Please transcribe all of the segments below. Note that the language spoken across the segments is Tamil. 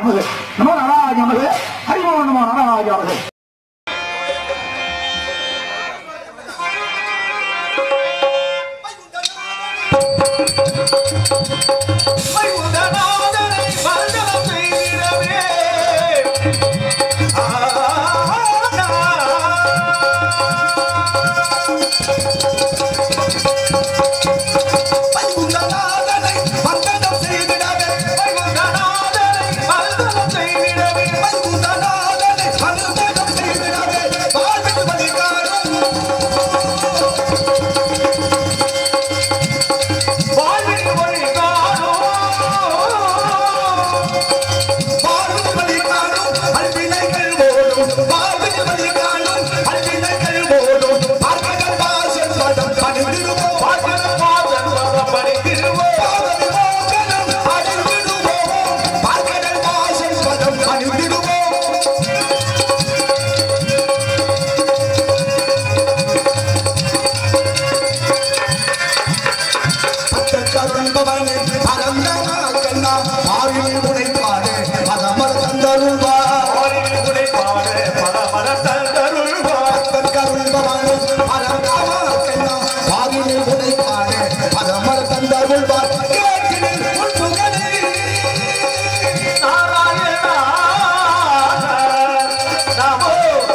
நமது நமோ நாராஜ நமது ஹரிமோ நமோ நாராஜ நமது வைகுண்டநாதனை வந்தனம் செய்திடவே. வைகுண்டநாதனை வந்தனம் செய்திடவே. வைகுண்டநாதனை வந்தனம் செய்திடவே. வைகுண்டநாதனை வந்தனம் செய்திடவே. வாழ்வில் வழிகாணும் வாழ்வில் வழிகாணும் வாழ்வில் வழிகாணும் அல்வினைகள் ஓடும் வாழ்வில் வழிகாணும் அல்வினைகள் ஓடும் பார்க்கடல் வாசல் பதம் பணிந்திடுவோம் பார்க்கடல் வாசல் பதம் பணிந்திடுவோம் பாவ விமோசனம் அடைந்திடுவோம் பார்க்கடல் வாசல் பதம் பணிந்திடுவோம் பத்தக்கரும்பவனே பரந்தனாக்கண்ணா ஆயுள் உடைப்பாடு பதமர தந்தருள்வா பத்தக்கரும்பவனே பரந்தனாக்கண்ணா ஆயுள் உடைப்பாடு பதமர தந்தருள்வா கேட்டினில் உன் புகழே நாராயணா நமோ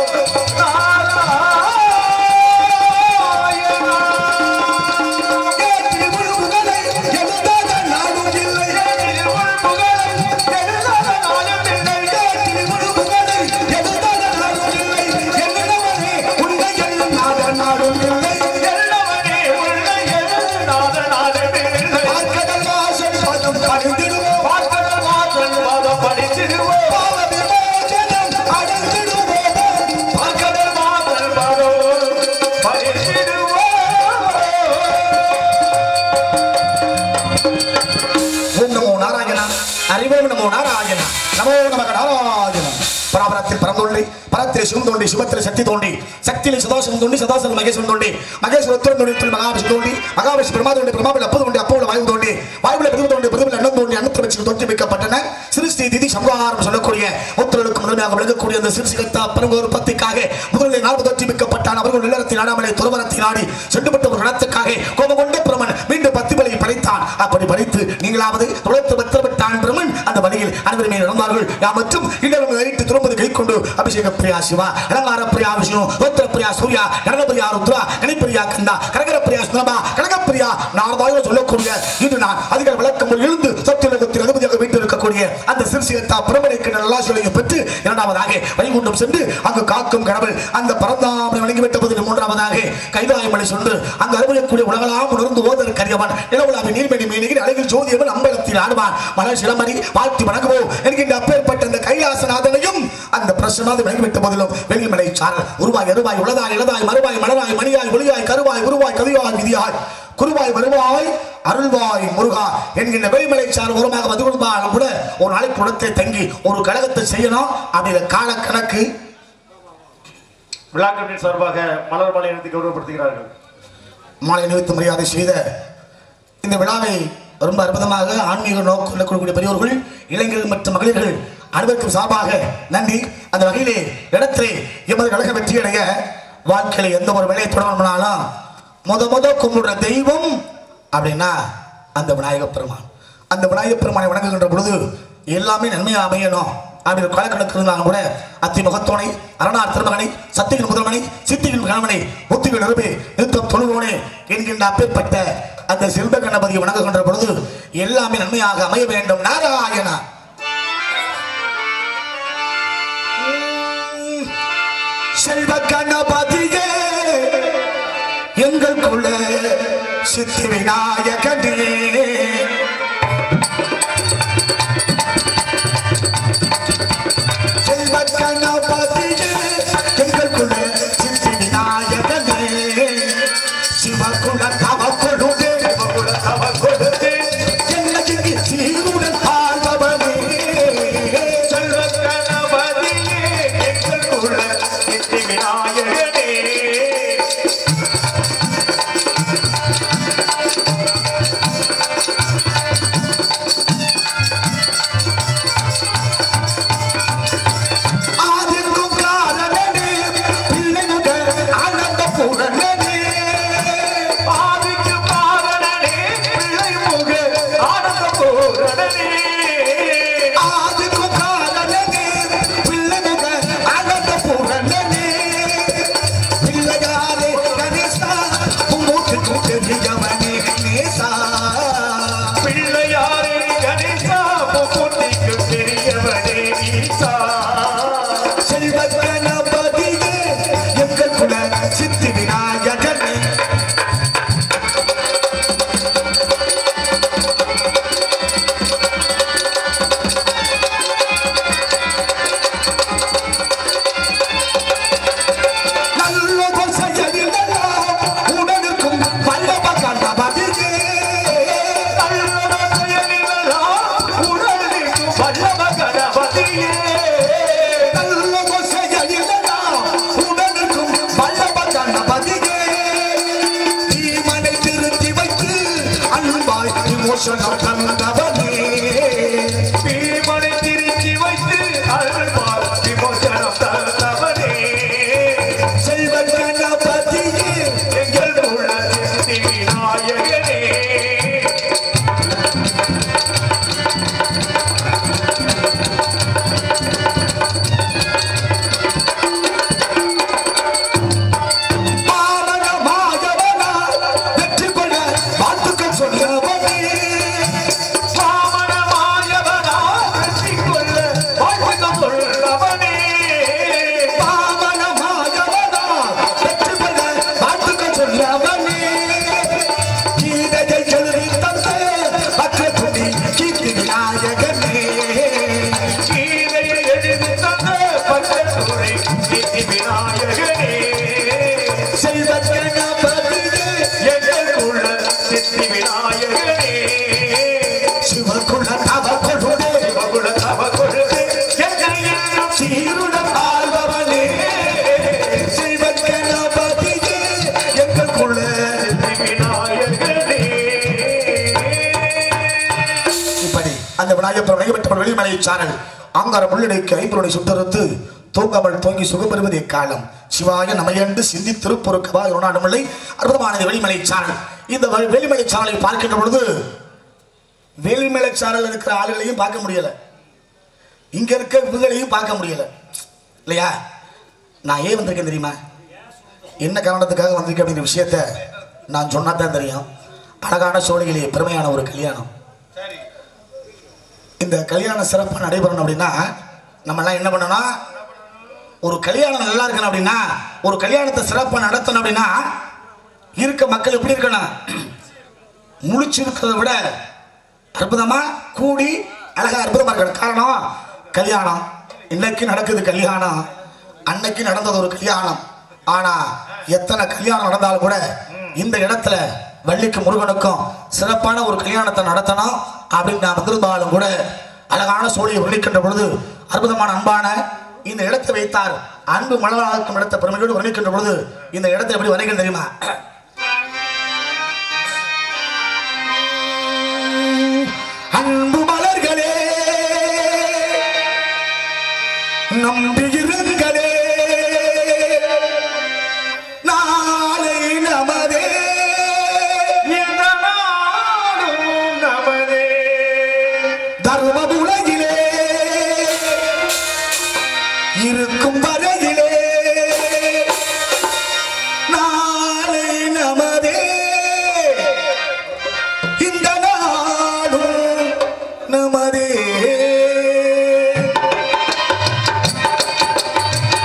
நாராயணா ஏற்றில் உன் புகழை எழுதாத நாடும் இல்லை. ஏற்றில் உன் புகழை எழுதாத நாடும் இல்லை. ஏற்றில் உன் புகழை எழுதாத நாடும் இல்லை. எண்ணவனே உன்னை எண்ணாத நாடும் இல்லை. எண்ணவனே உன்னை எண்ணாத நாடும் இல்லை. பார்க்கடல் வாசல் பதம் பணிந்திடுவோம். பார்க்கடல் வாசல் பதம் பணிந்திடுவோம். பாவ விமோசனம் அடைந்திடுவோம். பார்க்கடல் வாசல் பதம் பணிந்திடுவோம். ஓம் நமோ நாராயணா அறிவோம் நமோ நாராயணா நமோ நமக நாராயணா பராபரத்தில் பரந்தோண்டி பரத்தில் சிவம் தோண்டி சிவத்தில் சக்தி தோண்டி சக்தியில் சதாசிவம் தோண்டி சதாசிவம் மகேஸ்வரன் தோண்டி மகேஸ்வர உத்தரம் தோண்டி உத்தரம் மகாவிஷ்ணு தோண்டி மகாவிஷ்ணு பிரமா தோண்டி பிரமாவில் அப்பது தோண்டி அப்போல வாயு தோண்டி வாயுவில் பிரிவு தோண்டி பிரிவில் அண்ணன் தோண்டி அன்னத்தில் வச்சு தோற்றி வைக்கப்பட்டன சிருஷ்டி திதி சம்ஹாரம் சொல்லக்கூடிய முத்திரலுக்கு முதன்மையாக விளங்கக்கூடிய அந்த சிறுசிகத்தா பரங்கோர் பத்திக்காக முதலில் நாடு தோற்றி வைக்கப்பட்டான் அவர்கள் நிலத்தை நாடாமலை துறவரத்தை நாடி சென்றுபட்ட ஒரு கணத்துக்காக கோபம் கொண்ட பிரமன் மீண்டும் பத்து பலியை படைத்தான் அப்படி படைத்து நீங்களாவது துளைத்து பத்திரப்பட்டான் பிரமன் அந்த வழியில் அனைவருமே நடந்தார்கள் யாம் மற்றும் இன்னும் நைட்டு திரும்பது கை கொண்டு அபிஷேக பிரியா சிவா அலங்கார பிரியா விஷ்ணு ரோத்திர பிரியா சூர்யா கனகபிரியா ருத்ரா கணிப்பிரியா கந்தா கனகர பிரியா சுனபா கனகப்பிரியா நாரதாய சொல்லக்கூடிய இது நான் அதிக விளக்கம் எழுந்து சத்தியுலகத்தில் அதிபதியாக வீட்டு இருக்கக்கூடிய அந்த சிறுசியத்தா பிரமணிக்கு நல்லா சொல்லிய பெற்று இரண்டாவதாக வைகுண்டம் சென்று அங்கு காக்கும் கடவுள் அந்த பரந்தாமனை வணங்கிவிட்ட போது மூன்றாவதாக கைலாயமலை சென்று அங்கு அருமையக்கூடிய உலகலாம் உணர்ந்து ஓதற்கு அறியவன் நிலவுலாவி நீர்மணி மீனிகிற அழகில் ஜோதியவன் அம்பலத்தில் ஆடுவான் மலர் சிலமணி வாழ்த்தி வணங்குவோம் என்கின்ற அப்பேற்பட்ட அந்த கைலாசநாதனையும் அந்த பிரசனாதி வணங்கிவிட்ட போதிலும் வெளிமலை சாரல் உருவாய் அருவாய் உளதாய் இளதாய் மறுவாய் மலராய் மணியாய் ஒளியாய் கருவாய் உருவாய் கவியாய் விதியாய் குருவாய் வருவாய் அருள்வாய் முருகா என்கின்ற வெளிமலை சார் உரமாக மதுகுடும்பாலும் கூட ஒரு நாளைக்கு குளத்தை தங்கி ஒரு கழகத்தை செய்யணும் அப்படிங்கிற கால கணக்கு விழா கமிட்டி சார்பாக மலர் மாலை எழுதி கௌரவப்படுத்துகிறார்கள் மாலை நிறுத்த மரியாதை செய்த இந்த விழாவை ரொம்ப அற்புதமாக ஆன்மீக நோக்கம் கொள்ளக்கூடிய பெரியோர்கள் இளைஞர்கள் மற்றும் மகளிர்கள் அனைவருக்கும் சார்பாக நன்றி அந்த வகையிலே இடத்திலே எமது கழக வெற்றியடைய வாழ்க்கையில எந்த ஒரு வேலையை தொடரணும்னாலும் முத முத கும்பிடுற தெய்வம் அப்படின்னா அந்த விநாயக பெருமான் அந்த விநாயக பெருமானை வணங்குகின்ற பொழுது எல்லாமே நன்மையாக அமையணும் அப்படி ஒரு காலக்கணக்கு இருந்தாலும் கூட அத்தி முகத்தோனை அரணார் திருமகனை சத்தியின் முதல்வனை சித்தியின் கணவனை முத்திகள் நிறுவே நிறுத்தம் தொழுவோனே என்கின்ற அப்பேற்பட்ட அந்த செல்வ கணபதியை வணங்குகின்ற பொழுது எல்லாமே நன்மையாக அமைய வேண்டும் நாராயணா உம், செல்வ கணபதியே எங்கள் குல சித்தி விநாயகனே செல்வ கணபதியே எங்கள் குல சித்தி விநாயகனே சிவகுல தவ கொடுதே சிவகுல தவ கொடுதே என்னைக்கு சீருடன் ஆழ்பவனே செல்வ கணபதியே எங்கள் குல சித்தி விநாயகனே வல்லப கணபதியே நல்ல கொசையிலடா உடனுக்கும் வல்லப கணபதியே தீமனை திருத்தி வைத்து அன்பாய் விமோசனம் தந்தவனே பீமனை திருச்சி வைத்து அருள்வார் விமோசனம் தந்தவனே செல்வ கணபதியே எங்கள் உள்ள சித்தி விநாயகனே பாவனமாயவனா வெற்றி கொள்ள வாழ்த்துக்கள் சொன்னவனே வாமனமாயவனா வெற்றி கொள்ள வாழ்த்துக்கள் சொல்லவனே பாவனமாயவனா வெற்றி கொள்ள வாழ்த்துக்கள் சொன்னவனே கீதையை எழுதி தந்த பக்கத்துணி கீர்த்தி விநாயகனே கீதையை எழுதி தந்த பட்டத்துறை சித்தி விநாயகனே செல்வ கணபதியே எங்கள் உள்ள சித்தி விநாயகனே சிவகுல தவ கொடுதே சிவகுல தவ கொழுது எங்கள் எல்லாம் சீருடன் ஆழ்பவனே செல்வ கணபதியே எங்களுக்குள்ள சித்தி விநாயகனே இப்படி அந்த விநாயகர் நடைபெற்ற வெளிமலை சாரல் ஆங்கார முள்ளடைக்கு ஐம்பருடைய சுட்டறுத்து தூங்காமல் தூங்கி சுகப்பெறுவது எக்காலம் சிவாய நமையண்டு சிந்தி திருப்பொருக்கவா உணாடமில்லை அற்புதமானது வெளிமலை சாரல் இந்த வெ- வெளிமலை சாரலை பார்க்கின்ற பொழுது வெளிமலை சாரல் இருக்கிற ஆளுகளையும் பார்க்க முடியல இங்க இருக்க இவங்களையும் பார்க்க முடியல இல்லையா நான் ஏன் வந்திருக்கேன் தெரியுமா என்ன காரணத்துக்காக வந்திருக்கேன் அப்படிங்கிற விஷயத்த நான் சொன்னா தான் தெரியும் அழகான சோழிகளே பெருமையான ஒரு கல்யாணம் இந்த கல்யாணம் சிறப்பாக நடைபெறணும் அப்படின்னா நம்மலாம் என்ன பண்ணணும் ஒரு கல்யாணம் நல்லா இருக்கணும் அப்படின்னா ஒரு கல்யாணத்தை சிறப்பாக நடத்தணும் அப்படின்னா இருக்க மக்கள் எப்படி இருக்கணும் முழிச்சிருக்கிறத விட அற்புதமா கூடி அழகா அற்புதமா இருக்கணும் காரணம் கல்யாணம் இன்னைக்கு நடக்குது கல்யாணம் அன்னைக்கு நடந்தது ஒரு கல்யாணம் ஆனா எத்தனை கல்யாணம் நடந்தாலும் கூட இந்த இடத்துல வள்ளிக்கு முருகனுக்கும் சிறப்பான ஒரு கல்யாணத்தை நடத்தணும் அப்படின்னு நான் வந்திருந்தாலும் கூட அழகான சோழியை வர்ணிக்கின்ற பொழுது அற்புதமான அன்பான இந்த இடத்தை வைத்தார் அன்பு மலராக்கும் இடத்தை பெருமையோடு வர்ணிக்கின்ற பொழுது இந்த இடத்தை எப்படி வர்ணிக்கணும் தெரியுமா அன்பு மலர்களே நம்பியிருங்களே நாளை நமதே இந்த நாடும் நமதே தர்ம உலகிலே இருக்கும் வரையிலே நாளை நமதே இந்த நாடும் நமதே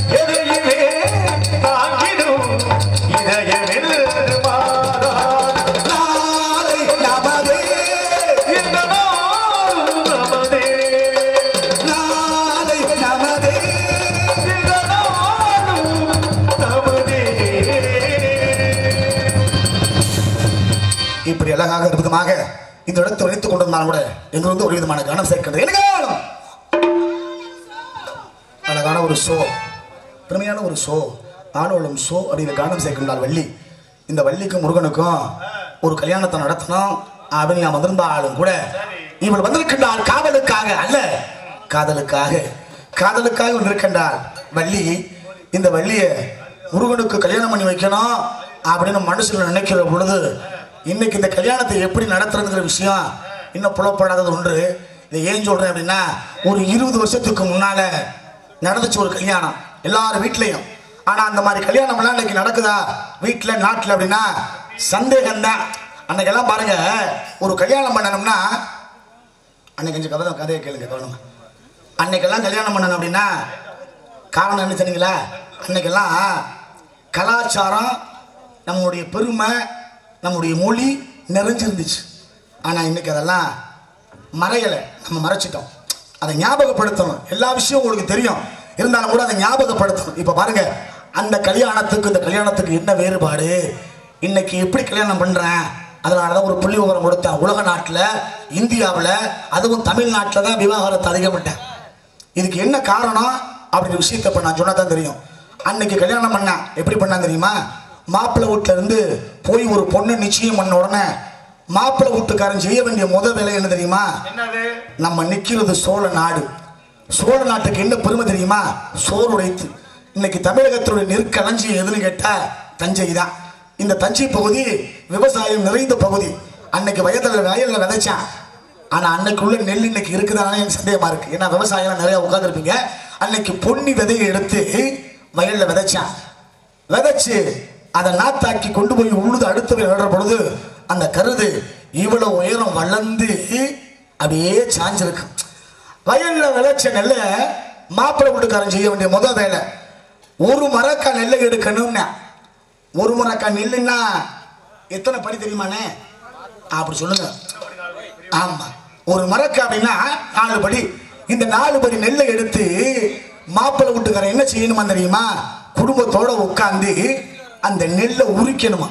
எதையுமே தாங்கிடும் இதயமில் மாறாத நாளை நமதே இந்த நாளும் நமதே நாளை நமதே இந்த நாளும் நமதே இப்படி அழகாக அற்புதமாக இந்த இடத்தை உழைத்துக் கொண்டிருந்தாலும் கூட எங்கிருந்து ஒரு விதமான கவனம் சேர்க்கிறது என்ன காரணம் அழகான ஒரு ஷோ பெருமையான ஒரு ஷோ ஆலோலம் ஷோ அப்படிங்கிற காரணம் சேர்க்கின்றால் வள்ளி இந்த வள்ளிக்கும் முருகனுக்கும் ஒரு கல்யாணத்தை நடத்தணும் அப்படின்னு நான் வந்திருந்தாலும் கூட இவள் வந்திருக்கின்றாள் காதலுக்காக அல்ல காதலுக்காக காதலுக்காக வந்திருக்கின்றாள் வள்ளி இந்த வள்ளியை முருகனுக்கு கல்யாணம் பண்ணி வைக்கணும் அப்படின்னு மனசுல நினைக்கிற பொழுது இன்னைக்கு இந்த கல்யாணத்தை எப்படி நடத்துறதுங்கிற விஷயம் இன்னும் புலப்படாதது ஒன்று இதை ஏன் சொல்றேன் அப்படின்னா ஒரு இருபது வருஷத்துக்கு முன்னால நடந்துச்சு ஒரு கல்யாணம் எல்லாரும் வீட்லயும் ஆனா அந்த மாதிரி கல்யாணம்லாம் இன்னைக்கு நடக்குதா வீட்டுல நாட்டுல அப்படின்னா சந்தேகம் தான் அன்னைக்கெல்லாம் பாருங்க ஒரு கல்யாணம் பண்ணணும்னா அன்னைக்கு கொஞ்சம் கதை கதையை கேளுங்க கவனமா அன்னைக்கெல்லாம் கல்யாணம் பண்ணணும் அப்படின்னா காரணம் என்ன சொன்னீங்களா அன்னைக்கெல்லாம் கலாச்சாரம் நம்முடைய பெருமை நம்முடைய மொழி நிறைஞ்சிருந்துச்சு ஆனால் இன்னைக்கு அதெல்லாம் மறையலை நம்ம மறைச்சிட்டோம் அதை ஞாபகப்படுத்தணும் எல்லா விஷயம் உங்களுக்கு தெரியும் இருந்தாலும் கூட அதை ஞாபகப்படுத்தணும் இப்போ பாருங்க அந்த கல்யாணத்துக்கு இந்த கல்யாணத்துக்கு என்ன வேறுபாடு இன்னைக்கு எப்படி கல்யாணம் பண்றேன் அதனால தான் ஒரு புள்ளி விவரம் கொடுத்தேன் உலக நாட்டில் இந்தியாவில் அதுவும் தமிழ்நாட்டில் தான் விவாகரத்து அதிகமிட்டேன் இதுக்கு என்ன காரணம் அப்படின்ற விஷயத்தை இப்போ நான் சொன்னா தான் தெரியும் அன்னைக்கு கல்யாணம் பண்ணேன் எப்படி பண்ணான் தெரியுமா மாப்பிள்ளை வீட்டுல இருந்து போய் ஒரு பொண்ணு நிச்சயம் பண்ண உடனே மாப்பிள்ளை வீட்டுக்காரன் செய்ய வேண்டிய முத வேலை என்ன தெரியுமா என்னது நம்ம நிக்கிறது சோழ நாடு சோழ நாட்டுக்கு என்ன பெருமை தெரியுமா சோறு உடைத்து இன்னைக்கு தமிழகத்தினுடைய நெற்களஞ்சியம் எதுன்னு கேட்டா தஞ்சை தான் இந்த தஞ்சை பகுதி விவசாயம் நிறைந்த பகுதி அன்னைக்கு வயதில் வயலில் விதைச்சான் ஆனா அன்னைக்குள்ள நெல் இன்னைக்கு இருக்குதானே எனக்கு சந்தேகமா இருக்கு ஏன்னா விவசாயம் நிறைய உட்காந்துருப்பீங்க அன்னைக்கு பொன்னி விதையை எடுத்து வயல்ல விதைச்சான் விதைச்சு அதை நாத்தாக்கி கொண்டு போய் உழுது அடுத்து விடுற பொழுது அந்த கருது இவ்வளவு உயரம் வளர்ந்து அப்படியே சாஞ்சிருக்கு வயல்ல விளைச்ச நெல்ல மாப்பிள்ளை வீட்டுக்காரன் செய்ய வேண்டிய முத வேலை ஒரு மரக்கா நெல்லை எடுக்கணும்னா ஒரு மரக்கா நெல்லுன்னா எத்தனை படி தெரியுமாண்ணே அப்படி சொல்லுங்க ஆமா ஒரு மரக்கா அப்படின்னா நாலு படி இந்த நாலு படி நெல்லை எடுத்து மாப்பிள்ளை வீட்டுக்காரன் என்ன செய்யணுமா தெரியுமா குடும்பத்தோட உட்காந்து அந்த நெல்லை உரிக்கணுமா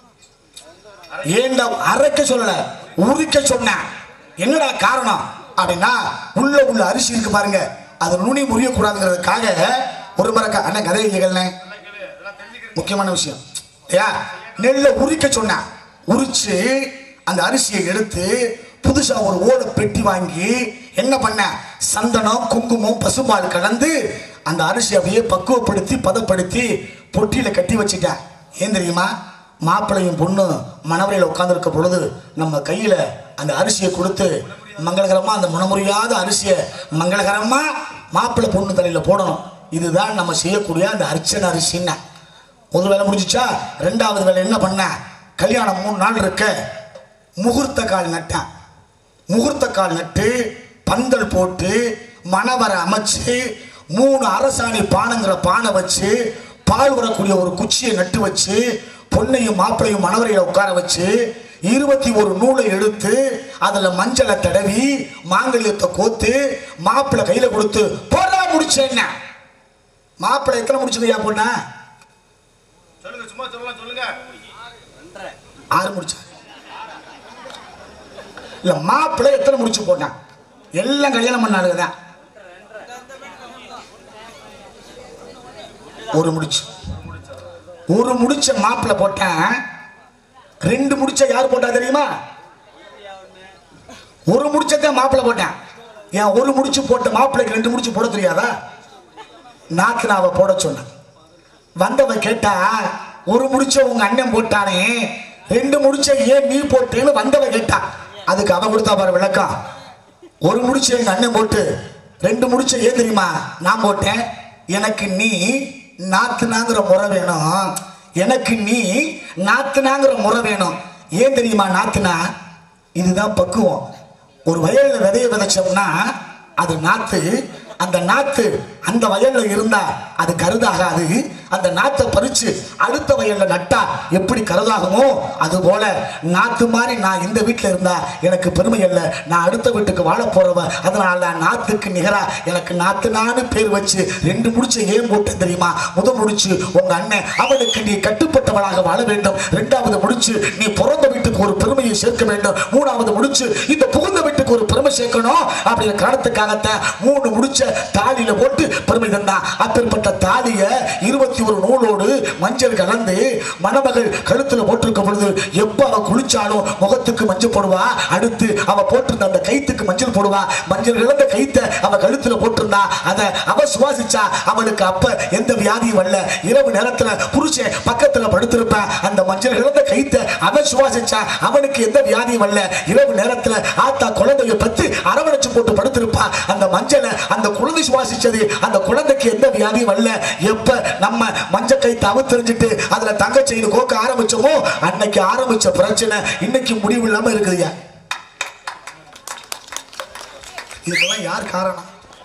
ஏண்டா அரைக்க சொல்லல உரிக்க சொன்னேன் என்னடா காரணம் அப்படின்னா உள்ள உள்ள அரிசி இருக்கு பாருங்க அது நுனி முறியக்கூடாதுங்கிறதுக்காக ஒரு மரக்கா அண்ணன் கதை இல்லைங்கள்ண்ணே முக்கியமான விஷயம் ஐயா நெல்லை உரிக்க சொன்னேன் உரிச்சு அந்த அரிசியை எடுத்து புதுசா ஒரு ஓலை பெட்டி வாங்கி என்ன பண்ண சந்தனம் குங்குமம் பசும்பால் கலந்து அந்த அரிசி அப்படியே பக்குவப்படுத்தி பதப்படுத்தி பொட்டியில கட்டி வச்சுட்டேன் ஏன் தெரியுமா மாப்பிள்ளையும் பொண்ணு மணவரையில் உட்காந்துருக்க பொழுது நம்ம கையில அந்த அரிசியை கொடுத்து மங்களகரமா அந்த முனமுறியாத அரிசியை மங்களகரமா மாப்பிள்ளை பொண்ணு தலையில போடணும் இதுதான் நம்ம செய்யக்கூடிய அந்த அர்ச்சனை அரிசின்னா முதல் வேலை முடிஞ்சுச்சா ரெண்டாவது வேலை என்ன பண்ண கல்யாணம் மூணு நாள் இருக்க முகூர்த்த கால் நட்டேன் முகூர்த்த கால் நட்டு பந்தல் போட்டு மணவரை அமைச்சு மூணு அரசாணி பானைங்கிற பானை வச்சு பால் வரக்கூடிய ஒரு குச்சியை நட்டு வச்சு பொண்ணையும் மாப்பிளையும் மணவரையில உட்கார வச்சு இருபத்தி ஒரு நூலை எடுத்து அதுல மஞ்சளை தடவி மாங்கல்யத்தை கோத்து மாப்பிள்ளை கையில கொடுத்து போடா முடிச்சேன் மாப்பிள்ளை எத்தனை முடிச்சதையா பொண்ணா சொல்லுங்க சும்மா சொல்லலாம் சொல்லுங்க ஆறு முடிச்சான் இல்ல மாப்பிள்ளை எத்தனை முடிச்சு போட்டான் எல்லாம் கல்யாணம் பண்ணாளுங்க தான் ஒரு முடிச்சு ஒரு முடிச்ச மாப்பிள்ளை போட்டேன் ரெண்டு முடிச்ச யார் போட்டா தெரியுமா ஒரு முடிச்சதான் மாப்பிள்ளை போட்டேன் ஏன் ஒரு முடிச்சு போட்ட மாப்பிள்ளைக்கு ரெண்டு முடிச்சு போட தெரியாதா நாக்கு போட சொன்னேன் வந்தவ கேட்டா ஒரு முடிச்ச உங்க அண்ணன் போட்டானே ரெண்டு முடிச்ச ஏன் நீ போட்டேன்னு வந்தவ கேட்டா அதுக்கு அவ கொடுத்தா பாரு விளக்கம் ஒரு முடிச்ச எங்க அண்ணன் போட்டு ரெண்டு முடிச்ச ஏன் தெரியுமா நான் போட்டேன் எனக்கு நீ நாத்துனாங்கிற முறை வேணும் எனக்கு நீ நாத்துனாங்கிற முறை வேணும் ஏன் தெரியுமா நாத்துனா இதுதான் பக்குவம் ஒரு வயல்ல விதைய விதைச்சோம்னா அது நாத்து அந்த நாத்து அந்த வயல்ல இருந்தா அது கருதாகாது அந்த நாத்தை பறிச்சு அடுத்த வயல்ல நட்டா எப்படி கருதாகுமோ அது போல நாத்து மாதிரி நான் இந்த வீட்டுல இருந்தா எனக்கு பெருமை இல்லை நான் அடுத்த வீட்டுக்கு வாழ போறவ அதனால நாத்துக்கு நிகரா எனக்கு நாத்து நானு பேர் வச்சு ரெண்டு முடிச்சு ஏன் போட்டேன் தெரியுமா முதல் முடிச்சு உங்க அண்ணன் அவனுக்கு நீ கட்டுப்பட்டவளாக வாழ வேண்டும் இரண்டாவது முடிச்சு நீ பிறந்த வீட்டுக்கு ஒரு பெருமையை சேர்க்க வேண்டும் மூணாவது முடிச்சு இந்த புகுந்த வீட்டுக்கு ஒரு பெருமை சேர்க்கணும் அப்படிங்கிற காரணத்துக்காகத்தான் மூணு முடிச்ச தாலியில போட்டு பெருமை தந்தான் அப்பேற்பட்ட தாலிய இருபத்தி ஒரு நூலோடு மஞ்சள் கலந்து மணமகள் கழுத்துல போட்டிருக்க பொழுது எப்ப அவ குளிச்சாலும் முகத்துக்கு மஞ்சள் போடுவா அடுத்து அவ போட்டிருந்த அந்த கைத்துக்கு மஞ்சள் போடுவா மஞ்சள் கலந்த கைத்தை அவ கழுத்துல போட்டிருந்தா அத அவ சுவாசிச்சா அவளுக்கு அப்ப எந்த வியாதியும் வரல இரவு நேரத்துல புருஷன் பக்கத்துல படுத்திருப்பேன் அந்த மஞ்சள் கலந்த கைத்தை அவன் சுவாசிச்சா அவனுக்கு எந்த வியாதியும் வரல இரவு நேரத்துல ஆத்தா குழந்தைய பத்து அரவணைச்சு போட்டு படுத்திருப்பா அந்த மஞ்சளை அந்த குழந்தை சுவாசிச்சது அந்த குழந்தைக்கு எந்த வியாதியும் வரல எப்ப நம்ம மஞ்ச கை தவு தெரிஞ்சுட்டு அதுல தங்க செயின் கோக்க ஆரம்பிச்சோமோ அன்னைக்கு ஆரம்பிச்ச பிரச்சனை இன்னைக்கு முடிவு இல்லாம இருக்குதுயா இதுக்கெல்லாம் யார் காரணம்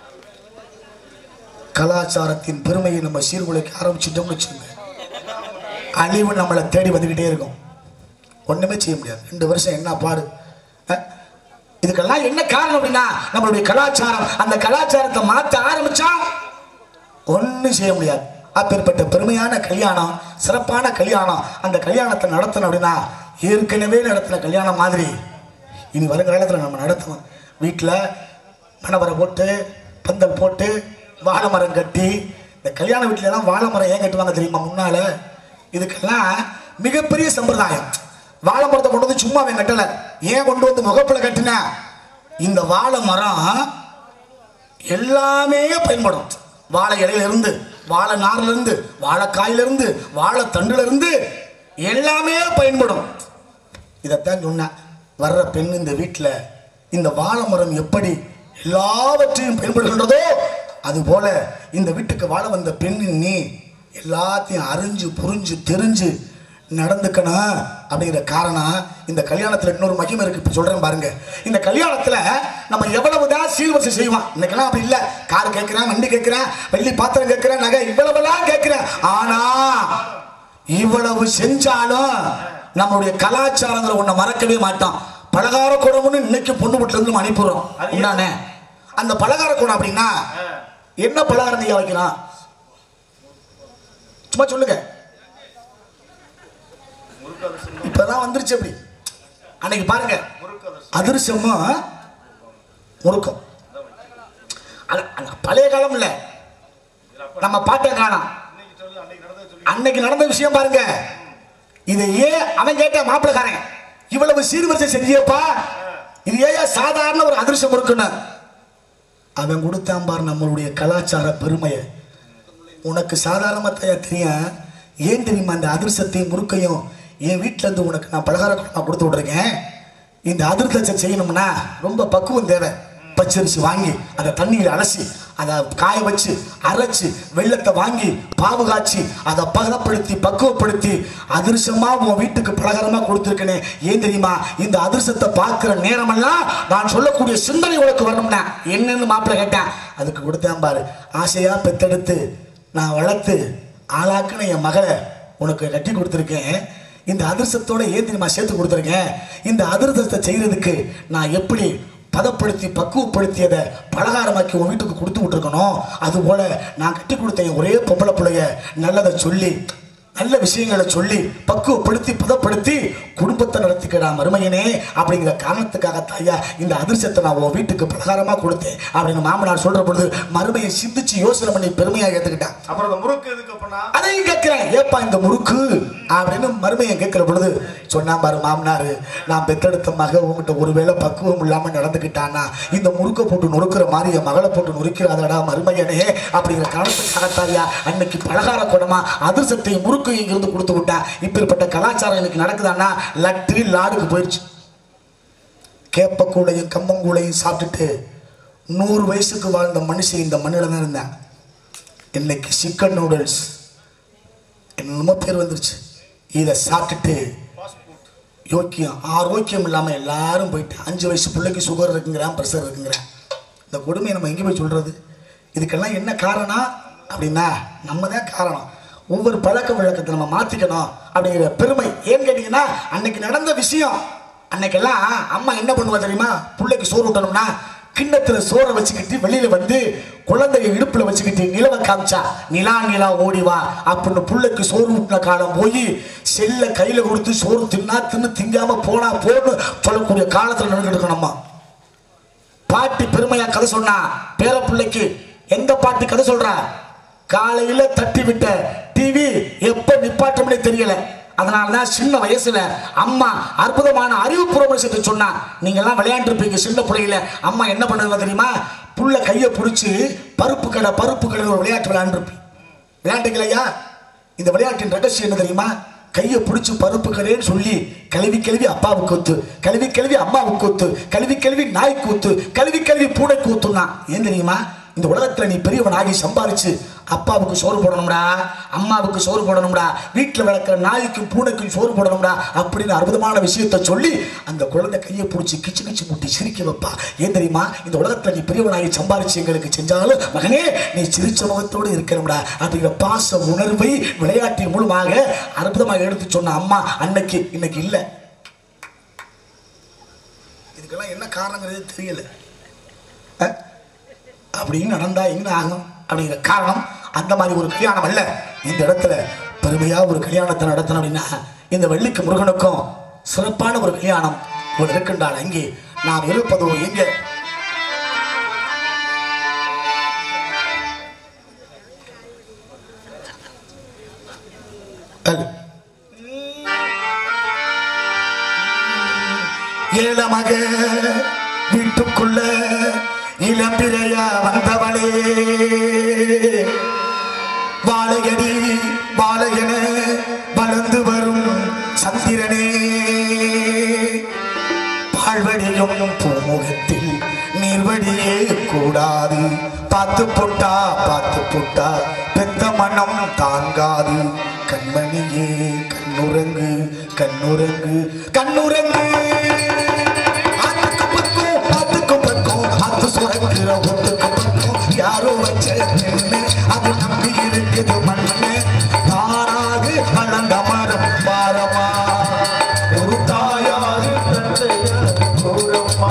கலாச்சாரத்தின் பெருமையை நம்ம சீர்குலைக்க ஆரம்பிச்சிட்டோம்னு வச்சுங்க அழிவு நம்மளை தேடி வந்துக்கிட்டே இருக்கும் ஒண்ணுமே செய்ய முடியாது ரெண்டு வருஷம் என்ன பாடு அஹ்? இதுக்கெல்லாம் என்ன காரணம் அப்படின்னா நம்மளுடைய கலாச்சாரம் அந்த கலாச்சாரத்தை மாற்ற ஆரம்பிச்சா ஒன்றும் செய்ய முடியாது அப்பேற்பட்ட பெருமையான கல்யாணம் சிறப்பான கல்யாணம் அந்த கல்யாணத்தை நடத்தணும் அப்படின்னா ஏற்கனவே நடத்தின கல்யாணம் மாதிரி இனி வருங்காலத்தில் நம்ம நடத்தணும் வீட்டில் மணவரை போட்டு பந்தல் போட்டு வாழை மரம் கட்டி இந்த கல்யாண வீட்டிலலாம் வாழை மரம் ஏன் கட்டுவாங்க தெரியுமா முன்னால இதுக்கெல்லாம் மிகப்பெரிய சம்பிரதாயம் வாழை மரத்தை கொண்டு வந்து சும்மா அவன் கட்டலை ஏன் கொண்டு வந்து முகப்பில் கட்டின இந்த வாழை மரம் எல்லாமே பயன்படும் வாழை இலையில இருந்து வாழை நார்ல இருந்து வாழைக்காயில இருந்து வாழை தண்டுல இருந்து எல்லாமே பயன்படும் இதைத்தான் சொன்னேன் வர்ற பெண் இந்த வீட்டில் இந்த வாழை மரம் எப்படி எல்லாவற்றையும் பயன்படுகின்றதோ அதுபோல இந்த வீட்டுக்கு வாழ வந்த பெண்ணின் நீ எல்லாத்தையும் அறிஞ்சு புரிஞ்சு தெரிஞ்சு நடந்துக்கணும் அப்படிங்கிற காரணம் இந்த கல்யாணத்துல இன்னொரு மகிமை இருக்கு இப்ப சொல்றேன் பாருங்க இந்த கல்யாணத்துல நம்ம எவ்வளவுதான் சீர்வரிசை செய்வோம் இன்னைக்கெல்லாம் அப்படி இல்ல கார் கேட்கிறேன் வண்டி கேட்கிறேன் வெள்ளி பாத்திரம் கேட்கிறேன் நகை இவ்வளவுலாம் கேட்கிறேன் ஆனா இவ்வளவு செஞ்சாலும் நம்மளுடைய கலாச்சாரங்களை ஒண்ண மறக்கவே மாட்டோம் பலகார குடம்னு இன்னைக்கு பொண்ணு வீட்டுல இருந்து நம்ம அனுப்பிடுறோம் உண்டானே அந்த பலகார குடம் அப்படின்னா என்ன பலகாரம் நீங்க வைக்கலாம் சும்மா சொல்லுங்க இப்பதான் வந்துருச்சு அப்படி அன்னைக்கு பாருங்க அதிர்ஷ்டமும் முறுக்கம் அது- அந்த பழைய காலம் இல்ல நம்ம பாட்டை காணோம் அன்னைக்கு நடந்த விஷயம் பாருங்க இது ஏன் அவன் கேட்ட மாப்பிள்ளக்காரன் இவ்வளவு சீர்வரிசை செஞ்சியப்பா இது ஏன் சாதாரண ஒரு அதிர்ஷ்டம் இருக்குன்னு அவன் கொடுத்தான் பாரு நம்மளுடைய கலாச்சார பெருமையை உனக்கு சாதாரணமாக தான் தெரியும் ஏன் தெரியுமா அந்த அதிர்ஷ்டத்தையும் முறுக்கையும் என் வீட்டில் இருந்து உனக்கு நான் பலகார நான் கொடுத்து விட்ருக்கேன் இந்த அதிர்ஷ்டத்தை செய்யணும்னா ரொம்ப பக்குவம் தேவை பச்சரிசி வாங்கி அதை தண்ணியில் அலசி அதை காய வச்சு அரைச்சு வெள்ளத்தை வாங்கி பாவு காய்ச்சி அதை பதப்படுத்தி பக்குவப்படுத்தி அதிர்ஷ்டமா உன் வீட்டுக்கு பலகாரமா கொடுத்துருக்கேனே ஏன் தெரியுமா இந்த அதிர்ஷ்டத்தை பார்க்குற நேரமெல்லாம் நான் சொல்லக்கூடிய சிந்தனை உனக்கு வரணும்னா என்னன்னு மாப்பிள்ளை கேட்டேன் அதுக்கு கொடுத்தேன் பாரு ஆசையா பெத்தெடுத்து நான் வளர்த்து ஆளாக்குன என் மகளை உனக்கு கட்டி கொடுத்துருக்கேன் இந்த அதிர்ஷ்டத்தோட ஏன் தெரியுமா சேர்த்து கொடுத்துருக்கேன் இந்த அதிர்ஷ்டத்தை செய்யறதுக்கு நான் எப்படி பதப்படுத்தி பக்குவப்படுத்தியதை பலகாரமாக்கி உன் வீட்டுக்கு கொடுத்து விட்டுருக்கணும் அதுபோல நான் கட்டி கொடுத்த என் ஒரே பொம்பளை பிள்ளைய நல்லதை சொல்லி நல்ல விஷயங்களை சொல்லி பக்குவப்படுத்தி பதப்படுத்தி குடும்பத்தை நடத்திக்கிறா மருமையனே அப்படிங்கிற காரணத்துக்காக தாயா இந்த அதிர்ஷ்டத்தை நான் உன் வீட்டுக்கு பிரகாரமா கொடுத்தேன் அப்படின்னு மாமனார் சொல்ற பொழுது மருமையை சிந்திச்சு யோசனை பண்ணி பெருமையா ஏத்துக்கிட்டான் அப்புறம் அந்த முறுக்கு எதுக்கு அப்பனா அதையும் கேட்கிறேன் ஏப்பா இந்த முறுக்கு அப்படின்னு மருமையை கேட்கிற பொழுது சொன்னா பாரு மாமனாரு நான் பெத்தெடுத்த மக உங்ககிட்ட ஒருவேளை பக்குவம் இல்லாம நடந்துக்கிட்டானா இந்த முறுக்கை போட்டு நொறுக்கிற மாதிரி என் மகளை போட்டு நொறுக்கிறாதடா மருமையனே அப்படிங்கிற காரணத்துக்காகத்தாரியா அன்னைக்கு பலகார குடமா அதிர்ஷ்டத்தையும் முறுக்கையும் இருந்து கொடுத்து விட்டா இப்பேற்பட்ட கலாச்சாரம் எனக்கு நடக்குதான்னா லட்டு லாடுக்கு போயிடுச்சு கேப்பக்கூடையும் கம்பங்கூடையும் சாப்பிட்டுட்டு நூறு வயசுக்கு வாழ்ந்த மனுஷன் இந்த மண்ணில் தான் இருந்தேன் இன்னைக்கு சிக்கன் நூடுல்ஸ் என்னமோ பேர் வந்துருச்சு இதை சாப்பிட்டுட்டு யோக்கியம் ஆரோக்கியம் இல்லாமல் எல்லாரும் போயிட்டு அஞ்சு வயசு பிள்ளைக்கு சுகர் இருக்குங்கிறான் ப்ரெஷர் இருக்குங்கிறான் இந்த கொடுமையை நம்ம எங்கே போய் சொல்கிறது இதுக்கெல்லாம் என்ன காரணம் அப்படின்னா நம்ம தான் காரணம் ஒவ்வொரு பழக்க வழக்கத்தை நம்ம மாத்திக்கணும் அப்படிங்கிற பெருமை ஏன்னு கேட்டீங்கன்னா அன்னைக்கு நடந்த விஷயம் அன்னைக்கெல்லாம் அம்மா என்ன பண்ணுவா தெரியுமா பிள்ளைக்கு சோறு ஊட்டணும்னா கிண்ணத்துல சோறை வச்சுக்கிட்டு வெளியில வந்து குழந்தைய இடுப்புல வச்சுக்கிட்டு நிலவை காமிச்சா நிலா நிலா ஓடி வா அப்படின்னு புள்ளைக்கு சோறு ஊட்டின காலம் போய் செல்ல கையில கொடுத்து சோறு தின்னா தின்னு திங்காம போனா போன்னு சொல்லக்கூடிய காலத்துல நடந்துட்டு இருக்கோம் நம்ம பாட்டி பெருமையா கதை சொன்னா பேர பிள்ளைக்கு எந்த பாட்டி கதை சொல்றா காலையில தட்டி விட்ட டிவி எப்ப நிப்பாட்டம்னே தெரியல அதனால தான் சின்ன வயசுல அம்மா அற்புதமான அறிவுபூர்வ விஷயத்தை சொன்னா நீங்க எல்லாம் விளையாண்டுருப்பீங்க சின்ன பிள்ளையில அம்மா என்ன பண்ணுறது தெரியுமா புள்ள கையை பிடிச்சி பருப்பு கடை பருப்பு கடை ஒரு விளையாட்டு விளையாண்டுருப்பீங்க விளையாண்டுங்களையா இந்த விளையாட்டின் ரகசியம் என்ன தெரியுமா கையை பிடிச்சி பருப்பு கடைன்னு சொல்லி கழுவி கழுவி அப்பாவுக்கு ஒத்து கழுவி கழுவி அம்மாவுக்கு ஒத்து கழுவி கழுவி நாய்க்கு ஒத்து கழுவி கழுவி பூனைக்கு ஒத்துனா ஏன் தெரியுமா இந்த உலகத்துல நீ பெரியவன் ஆகி சம்பாரிச்சு அப்பாவுக்கு சோறு போடணும்டா அம்மாவுக்கு சோறு போடணும்டா வீட்டில் வளர்க்குற நாய்க்கும் பூனைக்கும் சோறு போடணும்டா அப்படின்னு அற்புதமான விஷயத்த சொல்லி அந்த குழந்தை கையை பிடிச்சி கிச்சு கிச்சு முட்டி சிரிக்க வைப்பா ஏன் தெரியுமா இந்த உலகத்துல நீ பெரியவனாகி சம்பாரிச்சு எங்களுக்கு செஞ்சாலும் மகனே நீ சிரிச்ச முகத்தோடு இருக்கணும்டா அப்படிங்கிற பாச உணர்வை விளையாட்டின் மூலமாக அற்புதமாக எடுத்து சொன்ன அம்மா அன்னைக்கு இன்னைக்கு இல்லை இதுக்கெல்லாம் என்ன காரணங்கிறது தெரியல அஹ்? அப்படின்னு நடந்தா என்ன ஆகும் அப்படிங்கிற காரணம் அந்த மாதிரி ஒரு கல்யாணம் அல்ல இந்த இடத்துல பெருமையா ஒரு கல்யாணத்தை நடத்தணும் அப்படின்னா இந்த வெள்ளிக்கு முருகனுக்கும் சிறப்பான ஒரு கல்யாணம் இவள் இருக்கின்றாள் அங்கே நாம் இருப்பதோ எங்க அது. ஏழமக வீட்டுக்குள்ள இளம்பிரையா வந்தவளே வாழையடி வாழையன வளர்ந்து வரும் சந்திரனே பாழ்வடியும் பூமுகத்தில் நீர்வடியே கூடாது பார்த்து போட்டா பார்த்து போட்டா பெத்த மனம் தாங்காது கண்மணியே கண்ணுறங்கு கண்ணுறங்கு கண்ணுறங்கு அதுக்கு பக்கம் அதுக்கு பக்கம் அது சுரக்கிற ஒட்டுக்கு பக்கம் யாரோ வச்ச பெண்ணு அது நம்பி இருக்குது மண்ணு தானாக வளர்ந்த மரம் பாரமா ஒரு தாயாரு கூறம்மா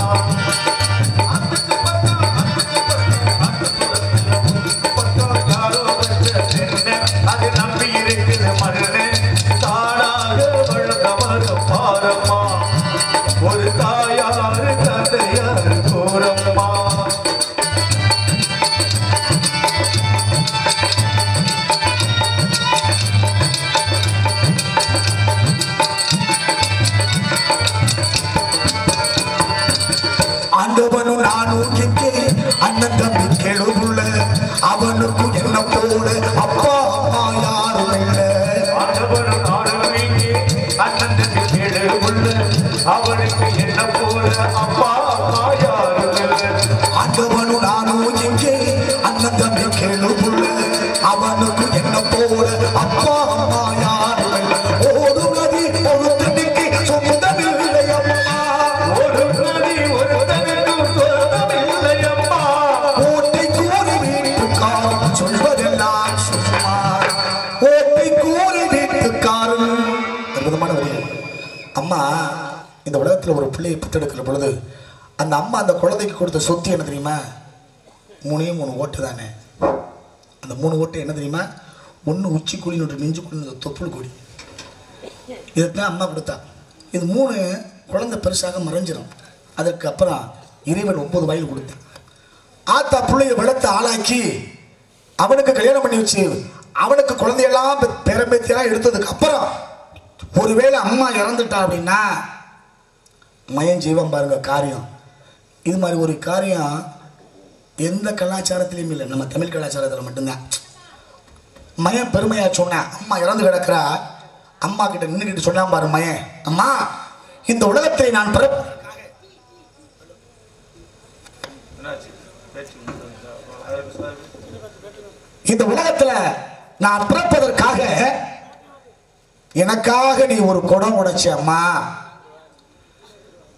யாரோ வச்ச தென்னை, அது நம்பி இருக்குது மண்ணு தானாக வளர்ந்த மரம் பாரம்மா ஒரு தாயாரு தந்தையார் கூறம்மா ஆண்டவனும் நானும் எங்கே அண்ணன் தம்பி கெழுதுள்ள அவனுக்கு என்ன போல அப்பா அம்மா யாரும் இல்லை ஆண்டவனும் நானும் இங்கே, அண்ணன் தம்பி கேடு உள்ள, அவனுக்கு என்ன போல அப்பா அம்மா யாரும் இல்லை. ஆண்டவனும் நானும் எங்கே அண்ணன் தம்பி கெழுதுள்ள அவனுக்கு என்ன போல அப்பா அம்மா யாரும் இல்லை ஓடும் நதி ஒருத்தனுக்கு சொந்தமில்லை அம்மா ஒரு நதி ஒருத்தனுக்கும் சொந்தமில்லையம்மா. ஓட்டை கூறி வீட்டுக்காரன் சொல்வதெல்லாம் சும்மா ஓட்டை கூறி வீட்டுக்காரன் அற்புதமான வரிகள் அம்மா இந்த உலகத்தில் ஒரு பிள்ளையை பெற்றெடுக்கிற பொழுது அந்த அம்மா அந்த குழந்தைக்கு கொடுத்த சொத்து என்ன தெரியுமா மூணே மூணு ஓட்டு தானே அந்த மூணு ஓட்டு என்ன தெரியுமா ஒன்று உச்சி குழி ஒன்று நெஞ்சு குழி தொப்புள் கொடி இதுதான் அம்மா கொடுத்தா இது மூணு குழந்தை பெருசாக மறைஞ்சிரும் அதற்கு அப்புறம் இறைவன் ஒன்பது வயல் கொடுத்தான் ஆத்தா பிள்ளைய வளர்த்து ஆளாக்கி அவனுக்கு கல்யாணம் பண்ணி வச்சு அவனுக்கு குழந்தையெல்லாம் பெ- பேரம்பேத்தியெல்லாம் எடுத்ததுக்கு அப்புறம் ஒருவேளை அம்மா இறந்துட்டா அப்படின்னா மயம் ஜீவம் பாருங்க காரியம் இது மாதிரி ஒரு காரியம் எந்த கலாச்சாரத்திலையும் இல்லை நம்ம தமிழ் கலாச்சாரத்தில் மட்டும்தான் மயன் பெருமையா சொன்னா அம்மா இறந்து கிடக்குறா அம்மா கிட்ட நின்றுக்கிட்டு சொன்னா பாரு மயன் அம்மா இந்த உலகத்தை நான் பிறப்பு இந்த உலகத்துல நான் பிறப்பதற்காக எனக்காக நீ ஒரு குடம் உடைச்ச அம்மா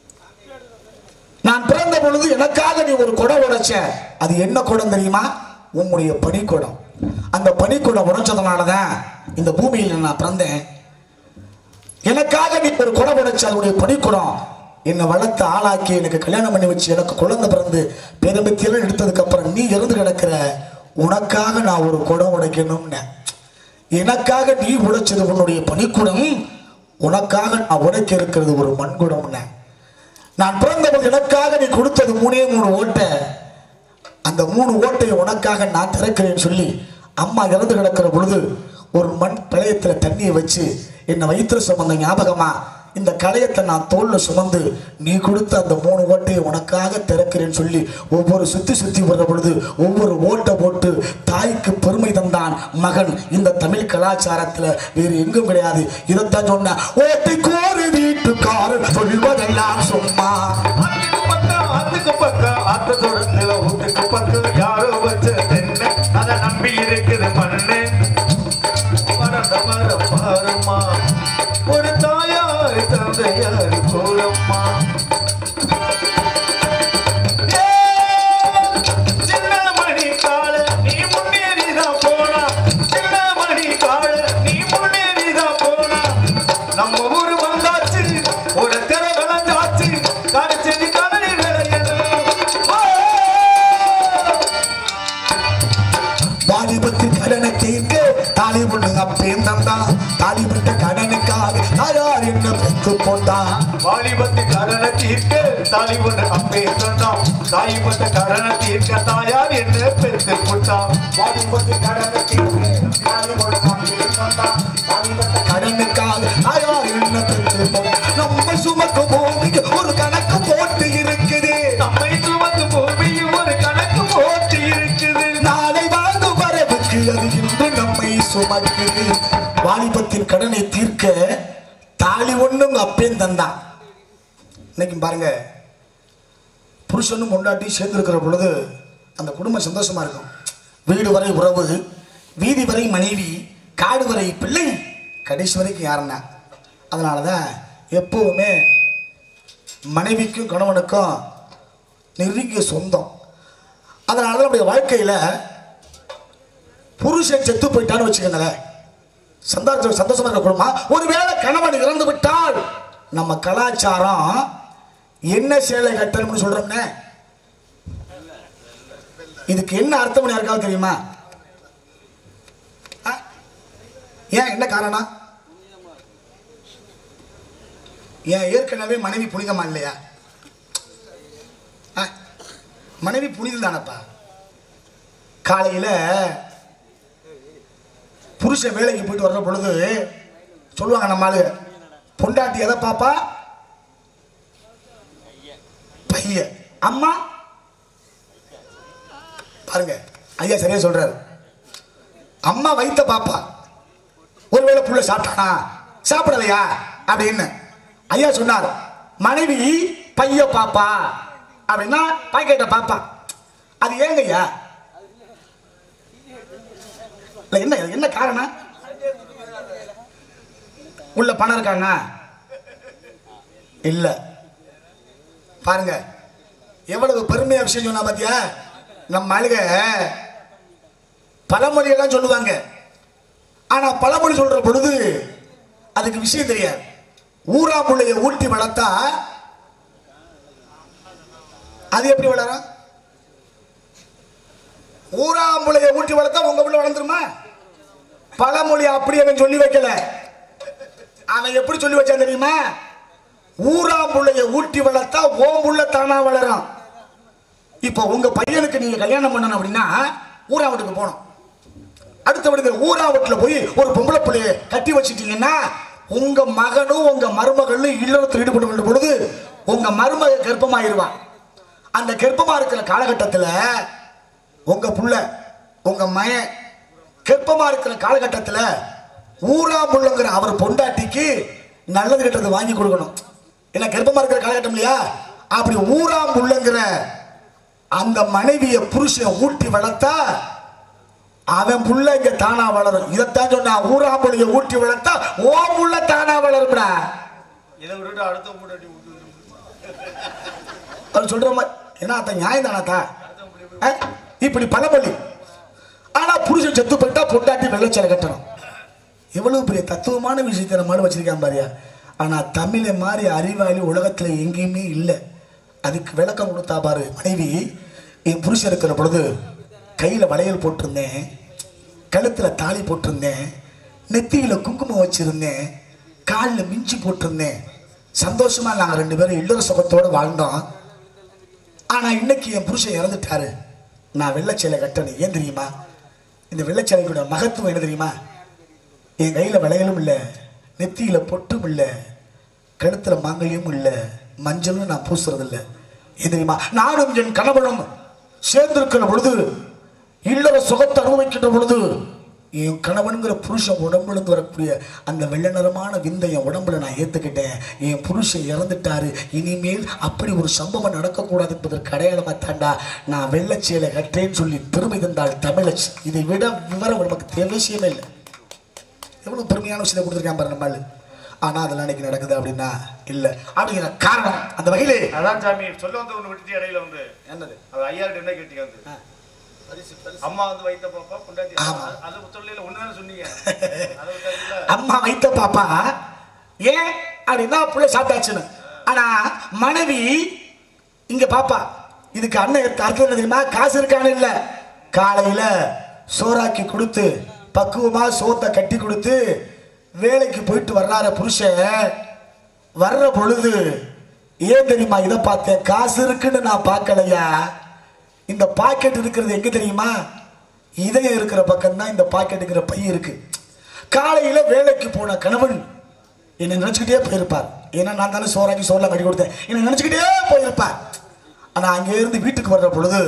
நான் பிறந்த பொழுது எனக்காக நீ ஒரு குடம் உடைச்ச அது என்ன குடம் தெரியுமா உம்முடைய பனிக்குடம் அந்த பனிக்குடம் உடைச்சதுனால தான் இந்த பூமியில் நான் பிறந்தேன் எனக்காக நீ ஒரு குடம் உடைச்சு அதனுடைய பனிக்குடம் என்னை வளர்த்து ஆளாக்கி எனக்கு கல்யாணம் பண்ணி வச்சு எனக்கு குழந்தை பிறந்து பேரம்பத்தியெல்லாம் எடுத்ததுக்கு அப்புறம் நீ இறந்து கிடக்கிற உனக்காக நான் ஒரு குடம் உடைக்கணும்னு எனக்காக நீ உடைச்சது உன்னுடைய பனிக்குடம் உனக்காக நான் உடைக்க இருக்கிறது ஒரு மண்குடம்னு நான் பிறந்தபோது எனக்காக நீ கொடுத்தது மூணே மூணு ஓட்டை அந்த மூணு ஓட்டையை உனக்காக நான் திறக்கிறேன்னு சொல்லி அம்மா இறந்து கிடக்கிற பொழுது ஒரு மண் களையத்துல தண்ணியை வச்சு என்னை வயிற்றுல சுமந்த ஞாபகமா இந்த களையத்தை நான் தோல்ல சுமந்து நீ கொடுத்த அந்த மூணு ஓட்டையை உனக்காக திறக்கிறேன்னு சொல்லி ஒவ்வொரு சுத்தி சுத்தி வர்ற பொழுது ஒவ்வொரு ஓட்டை போட்டு தாய்க்கு பெருமை தந்தான் மகன் இந்த தமிழ் கலாச்சாரத்துல வேறு எங்கும் கிடையாது இதைத்தான் சொன்ன ஓட்டைக்கு ஒரு வீட்டுக்காரர் சொல்வதெல்லாம் சும்மா அதுக்கு பக்கம் அதுக்கு பக்கம் ஆத்த தூரத்துல வீட்டுக்கு பக்கம் யாரோ வச்ச தென்னை அதை நம்பி இருக்குது மண்ணு மறந்த மரம் பாருமா ஒரு தாயார் தந்தையார் கூறம்மா சின்ன மணி கால நீ முன்னேறிதான் போனா சின்ன மணி கால நீ முன்னேறிதான் போனா நம்ம ஊரு வந்தாச்சு ஒரு திரை விளைஞ்சாச்சு கடைச்செடி கடலி வாலிபத்தின் கடனை தீர்க்க தாலி ஒண்ணு அப்பேன் தந்தான் தாலி விட்ட கடனுக்காக தாயார் என்ன பெற்று போட்டான் வாலிபத்து கடனை தீர்க்க தாலி ஒன்று அப்பே சொன்னான் தாய்பட்ட கடனை தீர்க்க தாயார் என்ன பெற்று போட்டான் வாலிபத்தின் கடனை தீர்க்க தாலி ஒண்ணு அப்பேன் தந்தான் தாலி விட்ட கடனுக்காக தாயார் என்ன பெற்று போட்டான் நம்ம சுமக்கு பூமிக்கு ஒரு கணக்கு போட்டு இருக்குது நம்மை சுமந்து பூமியும் ஒரு கணக்கு போட்டு இருக்குது நாளை வாழ்ந்து வரவுக்கு அது இன்று நம்மை சுமக்குது வாலிபத்தின் கடனை தீர்க்க தாலி ஒண்ணும் அப்பேன் தந்தான் இன்னைக்கு பாருங்க புருஷனும் பொண்டாட்டி சேர்ந்திருக்கிற பொழுது அந்த குடும்பம் சந்தோஷமா இருக்கும் வீடு வரை உறவு வீதி வரை மனைவி காடு வரை பிள்ளை கடைசி வரைக்கும் யாருன்னா அதனால தான் எப்பவுமே மனைவிக்கும் கணவனுக்கும் நெருங்கிய சொந்தம் அதனால தான் நம்முடைய வாழ்க்கையில் புருஷன் செத்து போயிட்டான்னு வச்சுக்கோங்களேன் சந்தோஷம் சந்தோஷமா இருக்க குடும்பம் ஒருவேளை கணவன் இறந்து விட்டால் நம்ம கலாச்சாரம் என்ன சேலை கட்டணும்னு சொல்றோம்னே இதுக்கு என்ன அர்த்தம் யாருக்காவது தெரியுமா ஆ? ஏன் என்ன காரணம் ஏன் ஏற்கனவே மனைவி புனிதமா இல்லையா ஆ? மனைவி புனிதம் தானப்பா காலையில் புருஷன் வேலைக்கு போயிட்டு வர்ற பொழுது சொல்லுவாங்க நம்ம ஆளு பொண்டாட்டி எதை பாப்பா பைய அம்மா பாருங்க ஐயா சரியா சொல்றாரு அம்மா வைத்த பாப்பா ஒருவேளை புள்ள சாப்பிட்டானா சாப்பிடலையா அப்படின்னு ஐயா சொன்னார் மனைவி பைய பாப்பா அப்படின்னா பாக்கெட்ட பாப்பா அது ஏங்க ஐயா இல்ல என்ன என்ன காரணம் உள்ள பணம் இருக்காங்க இல்ல பாருங்க எவ்வளவு பெருமையா விஷயம் சொன்னா பாத்தியா நம்ம ஆளுக பழமொழி எல்லாம் சொல்லுவாங்க ஆனா பழமொழி சொல்ற பொழுது அதுக்கு விஷயம் தெரியாது ஊராமுள்ளைய ஊட்டி வளர்த்தா அது எப்படி வளரும் ஊராம்புளைய ஊட்டி வளர்த்தா உங்க பிள்ளை வளர்ந்துருமா பழமொழி அப்படி அவன் சொல்லி வைக்கல அவன் எப்படி சொல்லி வச்சான் தெரியுமா ஊராம்புள்ளைய ஊட்டி வளர்த்தா ஓம் புள்ள தானா வளரும் இப்போ உங்க பையனுக்கு நீங்க கல்யாணம் பண்ணணும் அப்படின்னா ஊரா வீட்டுக்கு போகணும் அடுத்த வீட்டுக்கு ஊரா வீட்டுல போய் ஒரு பொம்பளை பிள்ளைய கட்டி வச்சிட்டீங்கன்னா உங்க மகனும் உங்க மருமகளும் இல்லறத்தில் ஈடுபட வேண்டிய பொழுது உங்க மருமக கர்ப்பமாயிருவான் அந்த கர்ப்பமா இருக்கிற காலகட்டத்தில் உங்க புள்ள உங்க மயன் கர்ப்பமா இருக்கிற காலகட்டத்தில் ஊரா முள்ளங்கிற அவர் பொண்டாட்டிக்கு நல்லது கெட்டது வாங்கி கொடுக்கணும் ஏன்னா கர்ப்பமா இருக்கிற காலகட்டம் இல்லையா அப்படி ஊரா முள்ளங்கிற அந்த மனைவியை புருஷன் ஊட்டி வளர்த்தா அவன் புள்ள இங்க தானா வளரும் இதைத்தான் சொன்னா ஊரா புள்ளைய ஊட்டி வளர்த்தா ஓ புள்ள தானா வளரும்டா இதை விட்டுட்டு அடுத்த மூடாட்டி விட்டு அவர் சொல்ற மாதிரி என்ன அத்த நியாயம் தானாத்தா இப்படி பழமொழி ஆனா புருஷன் செத்து போயிட்டா பொண்டாட்டி வெள்ளச்சலை கட்டணும் எவ்வளவு பெரிய தத்துவமான விஷயத்தை நம்ம வச்சிருக்கான் பாரியா ஆனா தமிழை மாதிரி அறிவாளி உலகத்துல எங்கேயுமே இல்லை அதுக்கு விளக்கம் கொடுத்தா பாரு மனைவி என் புருஷன் இருக்கிற பொழுது கையில வளையல் போட்டிருந்தேன் கழுத்துல தாலி போட்டிருந்தேன் நெத்தியில குங்குமம் வச்சிருந்தேன் காலில் மிஞ்சி போட்டிருந்தேன் சந்தோஷமா நாங்க ரெண்டு பேரும் இல்லற சுகத்தோட வாழ்ந்தோம் ஆனா இன்னைக்கு என் புருஷன் இறந்துட்டாரு நான் வெள்ளச்சேலை கட்டணும் ஏன் தெரியுமா இந்த வெள்ளச்சேலையோட மகத்துவம் என்ன தெரியுமா என் கையில வளையலும் இல்லை நெத்தியில பொட்டும் இல்லை கழுத்துல மாங்கல்யமும் இல்லை மஞ்சளும் நான் பூசுறது இல்லை ஏன் தெரியுமா நானும் என் கணவனும் சேர்ந்திருக்கிற பொழுது இல்லற சுகத்தை அனுபவிக்கின்ற பொழுது என் கணவனுங்கிற புருஷன் உடம்புல இருந்து வரக்கூடிய அந்த வெள்ளை நிறமான விந்தை என் உடம்புல நான் ஏத்துக்கிட்டேன் என் புருஷன் இறந்துட்டாரு இனிமேல் அப்படி ஒரு சம்பவம் நடக்கக்கூடாது என்பதற்கு அடையாளமா தாண்டா நான் வெள்ளச்சேலை கட்டேன்னு சொல்லி பெருமை தந்தாள் தமிழச்சி இதை விட விவரம் நமக்கு தேவையே இல்லை எவ்வளவு பெருமையான விஷயத்தை கொடுத்துருக்கான் பாரு நம்மளு ஆனா அதெல்லாம் இன்னைக்கு நடக்குது அப்படின்னா இல்ல அப்படிங்கிற காரணம் அந்த வகையிலே அதான் சாமி சொல்ல வந்து ஒண்ணு விட்டுட்டு இடையில வந்து என்னது அது ஐயா கிட்ட என்ன கேட்டீங்க வந்து அம்மா வந்து வைத்த பாப்பா பொண்டாட்டி ஆமா. அது சொல்லையில ஒண்ணுதானே சொன்னீங்க அதை விட்டாச்சுல அம்மா வைத்த பாப்பா ஏன் அப்படின்னா புள்ள சாப்பிட்டாச்சுன்னு ஆனா மனைவி இங்க பாப்பா இதுக்கு அண்ணன் அர்த்தம் என்ன தெரியுமா காசு இருக்கான்னு இல்ல காலையில சோறாக்கி கொடுத்து பக்குவமா சோத்தை கட்டி கொடுத்து வேலைக்கு போயிட்டு வர்றார புருஷன் வர்ற பொழுது ஏன் தெரியுமா இதை பார்த்தேன் காசு இருக்குன்னு நான் பார்க்கலையா இந்த பாக்கெட் இருக்கிறது எங்க தெரியுமா இதயம் இருக்கிற பக்கம் தான் இந்த பாக்கெட்டுங்கிற பை இருக்கு காலையில வேலைக்கு போன கணவன் என்னை நினைச்சுக்கிட்டே போயிருப்பார் ஏன்னா நான் தானே சோறாக்கி சோறுலாம் கட்டி கொடுத்தேன் என்னை நினைச்சுக்கிட்டே போயிருப்பார் ஆனா அங்கே இருந்து வீட்டுக்கு வர்ற பொழுது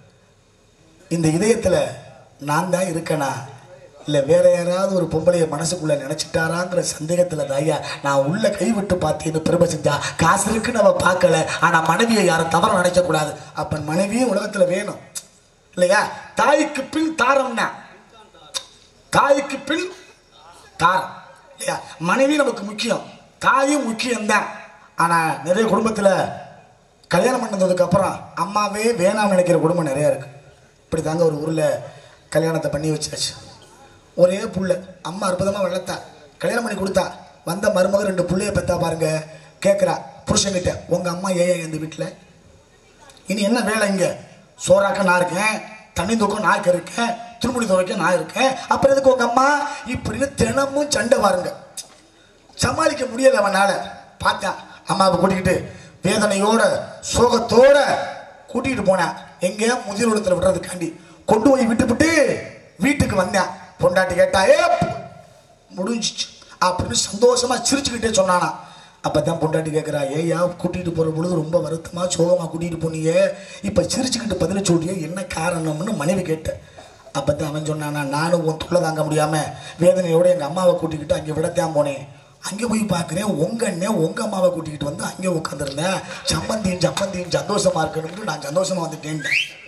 இந்த இதயத்துல நான் தான் இருக்கேனா இல்ல வேற யாராவது ஒரு பொம்பளைய மனசுக்குள்ள நினைச்சிட்டாராங்கிற சந்தேகத்துல தாயா நான் உள்ள கைவிட்டு பார்த்தேன்னு பெருமை செஞ்சா காசு இருக்குன்னு அவ பார்க்கல ஆனா மனைவியை யாரும் தவற நினைக்க கூடாது அப்ப மனைவியும் உலகத்துல வேணும் இல்லையா தாய்க்கு பின் தாரம்னா தாய்க்கு பின் தாரம் இல்லையா மனைவி நமக்கு முக்கியம் தாயும் முக்கியம்தான் ஆனா நிறைய குடும்பத்துல கல்யாணம் பண்ணதுக்கு அப்புறம் அம்மாவே வேணாம்னு நினைக்கிற குடும்பம் நிறைய இருக்கு இப்படி தாங்க ஒரு ஊர்ல கல்யாணத்தை பண்ணி வச்சாச்சு ஒரே புள்ள அம்மா அற்புதமா வளர்த்தா கல்யாணம் பண்ணி கொடுத்தா வந்த மருமக ரெண்டு புள்ளைய பெத்தா பாருங்க கேட்குறா புருஷன்கிட்ட உங்க அம்மா ஏன் இந்த வீட்டில் இனி என்ன வேலை இங்க சோறாக்க நான் இருக்கேன் தண்ணி தூக்கம் நான் இருக்கேன் திருமுடி துவைக்க நான் இருக்கேன் அப்புறம் எதுக்கு உங்க அம்மா இப்படின்னு தினமும் சண்டை பாருங்க சமாளிக்க முடியல அவனால பார்த்தேன் அம்மாவை கூட்டிக்கிட்டு வேதனையோட சோகத்தோட கூட்டிகிட்டு போனேன் எங்க முதியோடத்தில் விடுறதுக்காண்டி கொண்டு போய் விட்டுவிட்டு வீட்டுக்கு வந்தேன் பொண்டாட்டி கேட்டா ஏ முடிஞ்சிச்சு அப்படின்னு சந்தோஷமா சிரிச்சுக்கிட்டே சொன்னானா அப்பதான் பொண்டாட்டி கேட்குறா ஏயா கூட்டிகிட்டு போகிற பொழுது ரொம்ப வருத்தமா சோகமா கூட்டிகிட்டு போனீங்க இப்போ சிரிச்சுக்கிட்டு பதில் சொல்றியே என்ன காரணம்னு மனைவி கேட்டேன் அப்பதான் அவன் சொன்னானா நானும் உன் தொல்லை தாங்க முடியாம வேதனையோட எங்க அம்மாவை கூட்டிக்கிட்டு அங்கே விடத்தான் போனேன் அங்கே போய் பார்க்குறேன் உங்க அண்ணன் உங்க அம்மாவை கூட்டிக்கிட்டு வந்து அங்கே உட்காந்துருந்தேன் சம்மந்தியும் சம்மந்தியும் சந்தோஷமா இருக்கணும்னு நான் சந்தோஷமா வந்துட்டேன்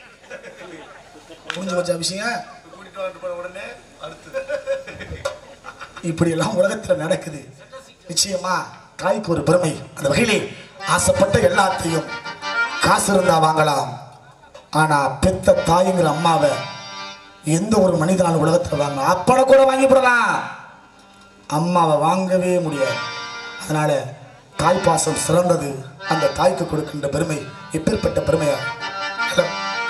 புரிஞ்சு வச்ச விஷயம் கூட்டிட்டு வந்துட்டு போன உடனே அடுத்து இப்படி எல்லாம் உலகத்துல நடக்குது நிச்சயமா தாய்க்கு ஒரு பெருமை அந்த வகையிலே ஆசைப்பட்ட எல்லாத்தையும் காசு இருந்தா வாங்கலாம் ஆனா பெத்த தாய்ங்கிற அம்மாவை எந்த ஒரு மனிதனாலும் உலகத்துல வாங்க அப்பனை கூட வாங்கி போடலாம் அம்மாவை வாங்கவே முடியாது அதனால தாய் பாசம் சிறந்தது அந்த தாய்க்கு கொடுக்கின்ற பெருமை எப்பேற்பட்ட பெருமையா ஹலோ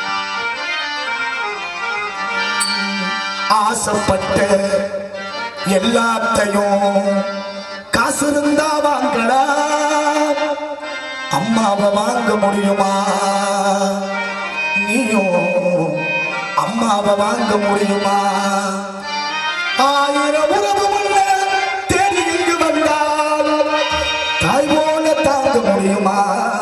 ஆசைப்பட்ட எல்லாத்தையும் காசு இருந்தா வாங்கலாம் அம்மாவை வாங்க முடியுமா நீயும் அம்மாவை வாங்க முடியுமா ஆயிரம் உறவு உள்ள தேடி இங்கு வந்தால் தாய் போல தாங்க முடியுமா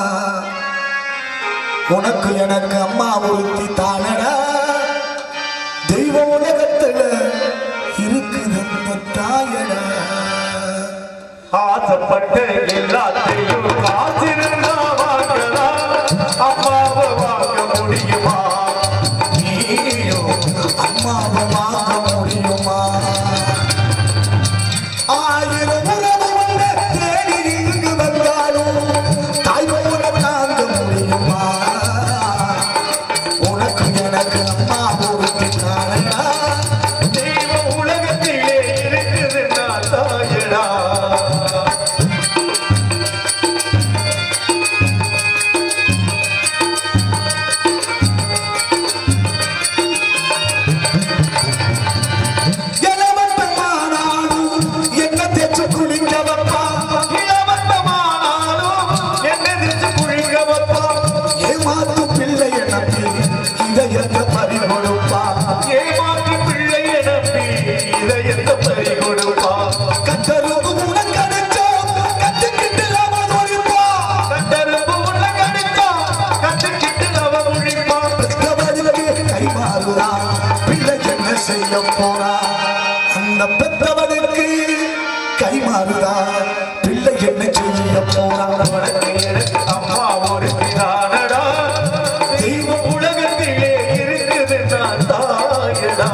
உனக்கு எனக்கு அம்மா ஒருத்தி தானடா தெய்வ உலகத்துல இருக்குது அந்த தாயடா ஆசைப்பட்ட எல்லாத்தையும் காத்திருந்தா வாங்கலாம் அம்மாவை வாங்க முடியுமா நீயும் அம்மாவை வாங்க முடியுமா ஆயிரம் உறவு உள்ள தேடி இங்கு வந்தாலும் தாய் போல தாங்க முடியுமா உனக்கு எனக்கு அம்மா ஒருத்தி தானடா எந்த பறி கொடுப்பா கத்தருக்கு உனக்கடிச்சோம் கத்துக்கிட்டு நாம ஒழிப்பா கட்டரும்பு உள்ள கடித்தா கத்துக்கிட்டு அவ முழிப்பா பெத்தவனுக்கு கை மாறுதா பிள்ளை என்ன செய்ய போறா அந்த பெத்தவனுக்கு கை மாறுதா பிள்ளை என்ன செய்ய போறா உனக்கு எனக்கு அம்மா ஒரு பிதானடா தெய்வம் உலகத்திலே இருக்குது நான் தாயடா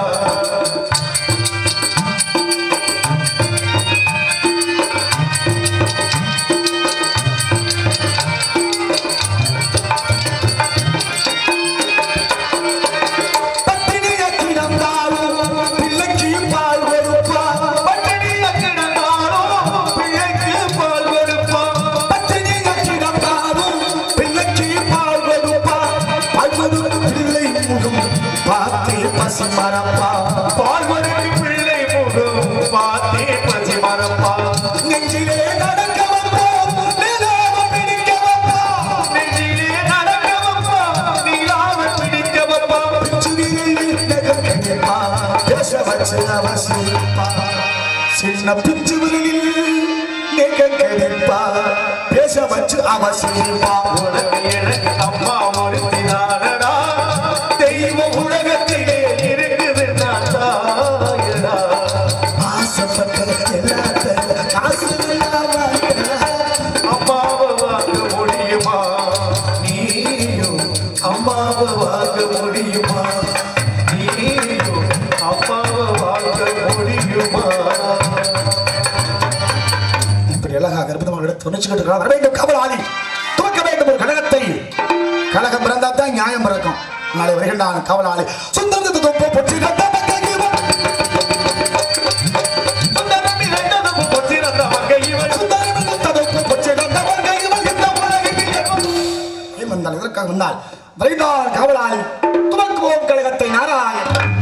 பட்டினிய கிடந்தாலும் பிள்ளைக்கு பால் கொடுப்பா பட்டினிய கிடந்தாலும் பிள்ளைக்கு பால் கொடுப்பா பட்டினிய கிடந்தாலும் பிள்ளைக்கு பால் கொடுப்பா பால் கொடுக்கும் பிள்ளை முகம் பார்த்தே பசி மரப்பா பால் கொடுக்கும் பிள்ளை முகம் பார்த்தே பசி மரப்பா நெஞ்சிலே நடக்க வந்தோம் நிலாவை பிடிக்க வந்தோம் நெஞ்சிலே நடக்க வப்பா நீலாவை பிடிக்க வப்பா பேச வச்சு அவசியப்பா சின்ன பிஞ்சு நெக கிடைப்பா பேச வச்சு அவசியப்பா உனக்கு எனக்கு அம்மா ஒரு தினானடா தெய்வம் உலகத்திலே இருக்குது நான் தாயடா ஆசைப்பட்ட எல்லாத்தையும் காசு இல்லாம அம்மாவை வாங்க முடியுமா நீயும் அம்மாவை வாங்க முடியுமா நீயும் அம்மாவை வாங்க முடியுமா இப்படி அழகாக அற்புதமாக எடுத்து துணிச்சுக்கிட்டு இருக்கலாம். வர வேண்டும் காவலாளி துவக்க வேண்டும் ஒரு கழகத்தை கழகம் பிறந்தா தான் நியாயம் பிறக்கும் நாளை வருகின்றான் காவலாளி சுந்தரத்து தொப்போ பொற்றி கட்ட மக்கள் சுந்தரம் இரண்டதும் பொற்றிறந்த மங்கை இவள் வந்தால் இதற்காக வந்தால் வருகின்றான் காவலாளி துவக்குவோம் கழகத்தை நாராயண்